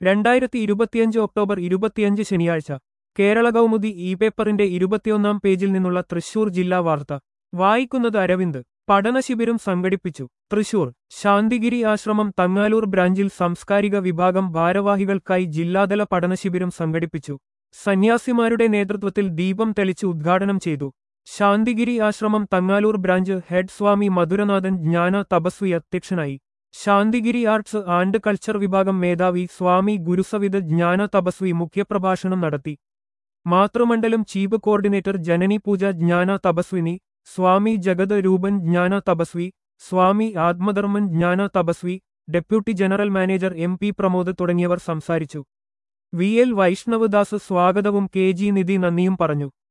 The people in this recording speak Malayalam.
രണ്ടായിരത്തി ഇരുപത്തിയഞ്ച് ഒക്ടോബർ ഇരുപത്തിയഞ്ച് ശനിയാഴ്ച കേരള കൗമുദി ഇ പേപ്പറിന്റെ ഇരുപത്തിയൊന്നാം പേജിൽ നിന്നുള്ള തൃശൂർ ജില്ലാ വാർത്ത വായിക്കുന്നത് അരവിന്ദ് പഠനശിബിരം സംഘടിപ്പിച്ചു തൃശൂർ ശാന്തിഗിരി ആശ്രമം തങ്ങാലൂർ ബ്രാഞ്ചിൽ സാംസ്കാരിക വിഭാഗം ഭാരവാഹികൾക്കായി ജില്ലാതല പഠനശിബിരം സംഘടിപ്പിച്ചു സന്യാസിമാരുടെ നേതൃത്വത്തിൽ ദീപം തെളിച്ച് ഉദ്ഘാടനം ചെയ്തു ശാന്തിഗിരി ആശ്രമം തങ്ങാലൂർ ബ്രാഞ്ച് ഹെഡ് സ്വാമി മധുരനാഥൻ ജ്ഞാന തപസ്വി അധ്യക്ഷനായി ശാന്തിഗിരി ആർട്സ് ആൻഡ് കൾച്ചർ വിഭാഗം മേധാവി സ്വാമി ഗുരുസവിത് ജ്ഞാന തപസ്വി മുഖ്യപ്രഭാഷണം നടത്തി മാതൃമണ്ഡലം ചീഫ് കോർഡിനേറ്റർ ജനനി പൂജ ജ്ഞാന തപസ്വിനി സ്വാമി ജഗത് രൂപൻ ജ്ഞാന തപസ്വി Swami Atmadharman Jnana Tapasvi deputy general manager M P Pramod തുടങ്ങിയവർ സംസാരിച്ചു വി എൽ വൈഷ്ണവദാസ് സ്വാഗതവും കെ ജി നിധി നന്ദിയും പറഞ്ഞു